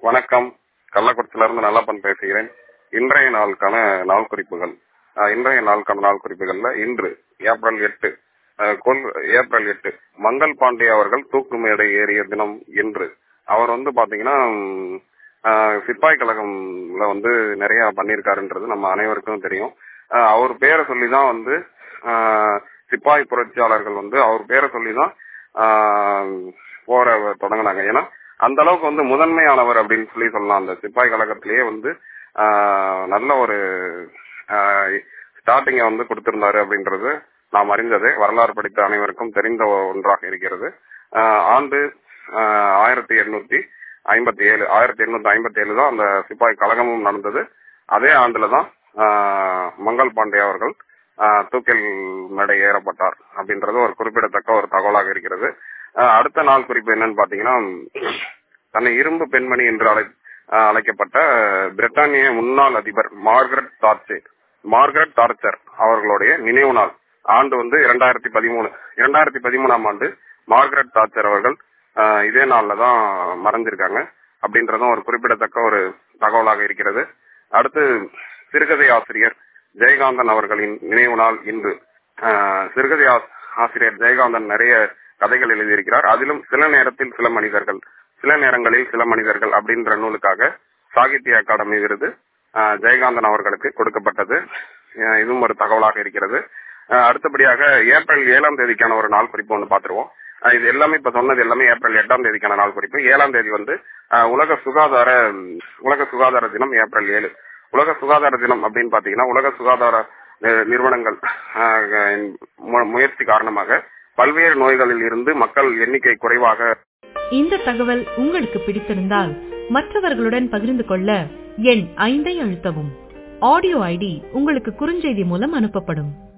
வணக்கம் கள்ளக்குறிச்சியில இருந்து நல்லப்பன் பேசுகிறேன் இன்றைய நாளுக்கான நாள் குறிப்புகள் அஹ், இன்றைய நாளுக்கான நாள் குறிப்புகள்ல இன்று ஏப்ரல் எட்டு அஹ், கொல்- ஏப்ரல் எட்டு மங்கள் பாண்டே அவர்கள் தூக்கு மேடை ஏறிய தினம் என்று அவர் வந்து பாத்தீங்கன்னா ம், அஹ், சிப்பாய் கழகம்ல வந்து நிறைய பண்ணியிருக்காருன்றது நம்ம அனைவருக்கும் தெரியும் அஹ், அவர் பேரை சொல்லி தான் வந்து அஹ், சிப்பாய் புரட்சியாளர்கள் வந்து அவர் பேரை சொல்லி தான் போற தொடங்கினாங்க ஏன்னா அந்த அளவுக்கு வந்து முதன்மையானவர் அப்படின்னு சொல்லி சொல்லலாம் அந்த சிப்பாய் கழகத்திலேயே வந்து ஆஹ், நல்ல ஒரு ஸ்டார்டிங்க வந்து கொடுத்திருந்தாரு அப்படின்றது நாம் அறிந்தது வரலாறு படித்த அனைவருக்கும் தெரிந்த ஒன்றாக இருக்கிறது ஆஹ், ஆண்டு ஆஹ், ஆயிரத்தி எண்ணூத்தி ஐம்பத்தி ஏழு ஆயிரத்தி எண்ணூத்தி ஐம்பத்தி ஏழு தான் அந்த சிப்பாய் கழகமும் நடந்தது அதே ஆண்டுல தான் ஆஹ், மங்கள் பாண்டே அவர்கள் ஆஹ், தூக்கில் மேடை ஏறப்பட்டார் அப்படின்றது ஒரு குறிப்பிடத்தக்க ஒரு தகவலாக இருக்கிறது ஆஹ், அடுத்த நாள் குறிப்பு என்னன்னு பாத்தீங்கன்னா தன்னை இரும்பு பெண்மணி என்று அழை ஆஹ், அழைக்கப்பட்ட பிரிட்டானிய முன்னாள் அதிபர் மார்கரெட் தார்ச்சர் மார்கரெட் தார்ச்சர் அவர்களுடைய நினைவு நாள் ஆண்டு வந்து இரண்டாயிரத்தி பதிமூணு இரண்டாயிரத்தி பதிமூணாம் ஆண்டு மார்கரெட் தார்ச்சர் அவர்கள் ஆஹ், இதே நாள்ல தான் மறைஞ்சிருக்காங்க அப்படின்றதும் ஒரு குறிப்பிடத்தக்க ஒரு தகவலாக இருக்கிறது அடுத்து சிறுகதை ஆசிரியர் ஜெயகாந்தன் அவர்களின் நினைவு நாள் இன்று ஆஹ், சிறுகதை ஆஸ்- ஆசிரியர் ஜெயகாந்தன் நிறைய கதைகள் எழுதியிருக்கிறார் அதிலும் சில நேரத்தில் சில மனிதர்கள் சில நேரங்களில் சில மனிதர்கள் அப்படின்ற நூலுக்காக சாகித்ய அகாடமி விருது ஆஹ், ஜெயகாந்தன் அவர்களுக்கு கொடுக்கப்பட்டது ஆஹ், இதுவும் ஒரு தகவலாக இருக்கிறது ஆஹ், அடுத்தபடியாக ஏப்ரல் ஏழாம் தேதிக்கான ஒரு நாள் குறிப்பு ஒன்று பார்த்துருவோம் ஆஹ், இது எல்லாமே இப்ப சொன்னது எல்லாமே ஏப்ரல் எட்டாம் தேதிக்கான நாள் குறிப்பு ஏழாம் தேதி வந்து ஆஹ், உலக சுகாதார உலக சுகாதார தினம் ஏப்ரல் ஏழு உலக சுகாதார தினம் அப்படின்னு பாத்தீங்கன்னா உலக சுகாதார அஹ், நிறுவனங்கள் ஆஹ், மு- முயற்சி காரணமாக பல்வேறு நோய்களில் இருந்து மக்கள் எண்ணிக்கை குறைவாக இந்த தகவல் உங்களுக்கு பிடித்திருந்தால் மற்றவர்களுடன் பகிர்ந்து கொள்ள எண் ஐந்தை அழுத்தவும் ஆடியோ ஐடி உங்களுக்கு குறுஞ்செய்தி மூலம் அனுப்பப்படும்